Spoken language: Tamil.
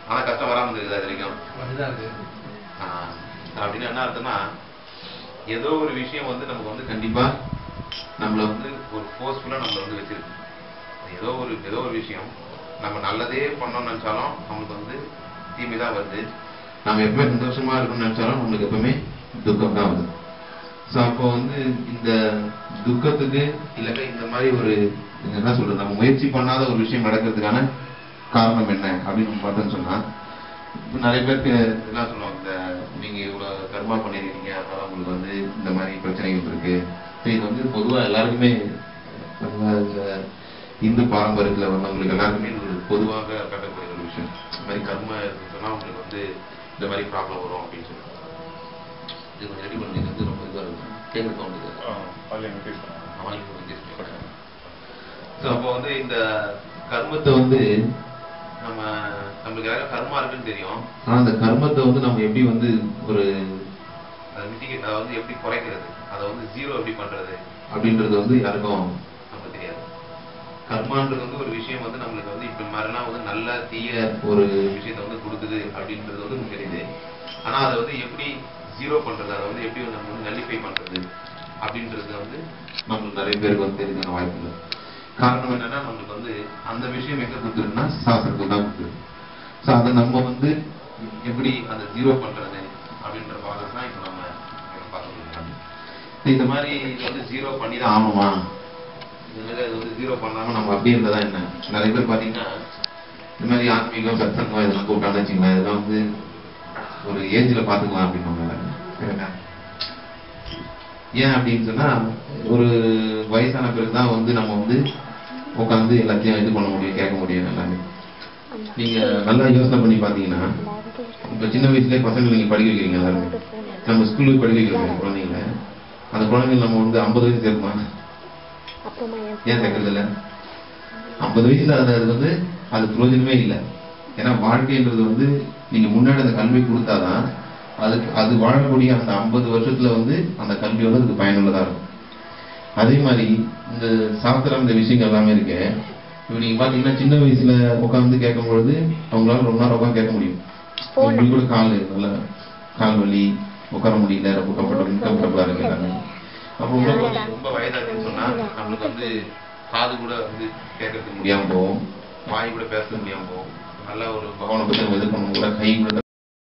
ஆனா கஷ்டம் வராம இருக்குது அது வரைக்கும் அதுதான் இருக்கு ஆஹ் அப்படின்னு என்ன அர்த்தம்னா ஏதோ ஒரு விஷயம் வந்து நமக்கு வந்து கண்டிப்பா நம்மள வந்து ஒரு ஃபோர்ஸ்ஃபுல்லா நம்மள வந்து வச்சிருக்கு ஏதோ ஒரு ஏதோ ஒரு விஷயம் நம்ம நல்லதே பண்ணோம்னு நினைச்சாலும் நம்மளுக்கு வந்து தீமை தான் வருது நம்ம எப்பவுமே சந்தோஷமா இருக்கணும்னு நினைச்சாலும் நம்மளுக்கு எப்பவுமே துக்கம் தான் வருது ஸோ அப்போ வந்து இந்த துக்கத்துக்கு இல்லாட்டி இந்த மாதிரி ஒரு என்ன சொல்றது நம்ம முயற்சி பண்ணாத ஒரு விஷயம் நடக்கிறதுக்கான காரணம் என்ன அப்படின்னு நம்ம பார்த்தோம்னு சொன்னா இப்போ நிறைய பேருக்கு என்ன சொல்லுவாங்க இந்த நீங்க இவ்வளவு கர்மா பண்ணிருக்கீங்க அதனால உங்களுக்கு வந்து இந்த மாதிரி பிரச்சனைகள் இருக்கு So இது வந்து பொதுவா எல்லாருக்குமே நம்ம இந்த இந்து பாரம்பரியத்துல வந்தவங்களுக்கு எல்லாருக்குமே இது ஒரு பொதுவாக காட்டக்கூடிய ஒரு விஷயம் இந்த மாதிரி கர்மா இருந்துச்சுன்னா உங்களுக்கு வந்து இந்த மாதிரி ப்ராப்ளம் வரும் அப்படின்னு சொல்லி இது கொஞ்சம் ரெடி பண்ணி வந்து ரொம்ப இதுவாக இருக்கும் கேட்க தோணுது அவங்களுக்கு வந்து ஸோ அப்போ வந்து இந்த கர்மத்தை வந்து நம்ம நம்மளுக்கு யாரும் கர்மா இருக்குன்னு தெரியும் ஆனா அந்த கர்மத்தை வந்து நம்ம எப்படி வந்து ஒரு அதை மிட்டிகேட் அதை வந்து எப்படி குறைக்கிறது அதை வந்து ஜீரோ எப்படி பண்றது அப்படின்றது வந்து யாருக்கும் நமக்கு தெரியாது கர்மான்றது வந்து ஒரு விஷயம் வந்து நம்மளுக்கு வந்து இப்ப மாதிரிலாம் வந்து நல்ல தீய ஒரு விஷயத்தை வந்து கொடுக்குது அப்படின்றது வந்து நமக்கு தெரியுது ஆனா அதை வந்து எப்படி ஜீரோ பண்றது அதை வந்து எப்படி நம்ம வந்து நல்லிஃபை பண்றது அப்படின்றது வந்து நம்மளுக்கு நிறைய பேருக்கு வந்து தெரிஞ்சான வாய்ப்பு இல்லை காரணம் என்னன்னா நம்மளுக்கு வந்து அந்த விஷயம் எங்க கொடுத்துருக்குன்னா சாஸ்திரத்தில் தான் கொடுத்துருக்கு ஸோ அதை நம்ம வந்து எப்படி அந்த ஜீரோ பண்றது அப்படின்ற ப்ராசஸ் தான் இப்போ நம்ம பார்த்துருக்கோம் இந்த மாதிரி இது வந்து ஜீரோ பண்ணி தான் ஆகணுமா இதனால இது வந்து ஜீரோ பண்ணாம நம்ம அப்படியே இருந்ததா என்ன நிறைய பேர் பார்த்தீங்கன்னா இந்த மாதிரி ஆன்மீகம் சத்சங்கம் இதெல்லாம் கூப்பிட்டான்னு வச்சுங்களேன் இதெல்லாம் வந்து ஒரு ஏஜ்ல பார்த்துக்கலாம் அப்படின்னு ஏன் அப்படின்னு சொன்னா ஒரு வயசான பிறகு தான் வந்து நம்ம வந்து உட்காந்து எல்லாத்தையும் இது பண்ண முடியும் கேட்க முடியும் எல்லாமே நீங்க நல்லா யோசனை பண்ணி பாத்தீங்கன்னா இப்ப சின்ன வயசுலயே பசங்களை நீங்க படிக்க வைக்கிறீங்க எல்லாருமே நம்ம ஸ்கூலுக்கு படிக்க வைக்கிறோம் குழந்தைங்கள அந்த குழந்தைங்க நம்ம வந்து ஐம்பது வயசு சேர்க்கமா ஏன் சேர்க்கறது இல்ல ஐம்பது வயசுல அது அது வந்து அது பிரயோஜனமே இல்லை ஏன்னா வாழ்க்கைன்றது வந்து நீங்க முன்னாடி அந்த கல்வி கொடுத்தாதான் அதுக்கு அது வாழக்கூடிய அந்த ஐம்பது வருஷத்துல வந்து அந்த கல்வி வந்து அதுக்கு பயனுள்ளதா இருக்கும் அதே மாதிரி இந்த சாஸ்திரம் இந்த விஷயங்கள் எல்லாமே இருக்கு இப்ப நீங்க பாத்தீங்கன்னா சின்ன வயசுல உட்காந்து கேட்கும் பொழுது அவங்களால ரொம்ப நேரம் உட்காந்து கேட்க முடியும் உங்களுக்கு கூட கால் நல்ல கால் வலி உட்கார முடியல ரொம்ப கம்ஃபர்டபுள் கம்ஃபர்டபுளா இருக்கு எல்லாமே அப்போ ரொம்ப ரொம்ப வயதாச்சுன்னு சொன்னா நம்மளுக்கு வந்து காது கூட வந்து கேட்கறதுக்கு முடியாம போகும் வாய் கூட பேச முடியாம போகும் நல்ல ஒரு பகவானை பத்தி நம்ம இது பண்ண கூட கை கூட